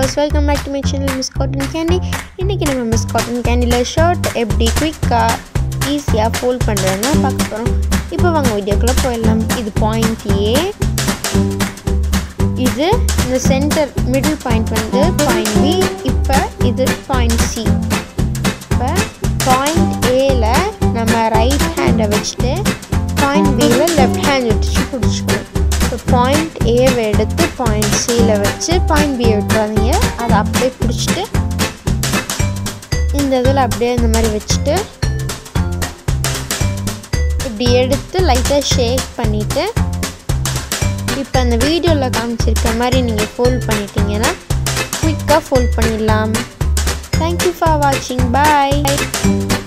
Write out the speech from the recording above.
guys welcome back to my channel miss cotton candy இன்றைக்கி நம்ம miss cotton கேண்டியில் shirt எப்படி குயிக்காக ஈஸியாக ஃபோல்ட் பண்ணுறதுன்னு பார்க்க போகிறோம் இப்போ வாங்க வீடியோக்குள்ளே போயிடலாம் இது பாயிண்ட் ஏ இது இந்த சென்டர் மிடில் பாயிண்ட் வந்து பாயிண்ட் பி இப்போ இது பாயிண்ட் சி இப்போ பாயிண்ட் ஏல நம்ம ரைட் ஹேண்டை வச்சுட்டு பாயிண்ட் பியில் லெஃப்ட் ஹேண்ட் வச்சு பிடிச்சிக்கணும் இப்போ பாயிண்ட் ஏவை எடுத்து பாயிண்ட் சியில் வச்சு பாயிண்ட் பியை விட்டுறாதீங்க அதை அப்படியே பிடிச்சிட்டு இந்த இதில் அப்படியே இந்த மாதிரி வச்சுட்டு இப்படி எடுத்து லைட்டாக ஷேக் பண்ணிவிட்டு இப்போ அந்த வீடியோவில் காமிச்சிருக்க மாதிரி நீங்கள் ஃபோல்ட் பண்ணிட்டீங்கன்னா குயிக்காக ஃபோல்ட் பண்ணிடலாம் தேங்க்யூ ஃபார் வாட்சிங் பாய்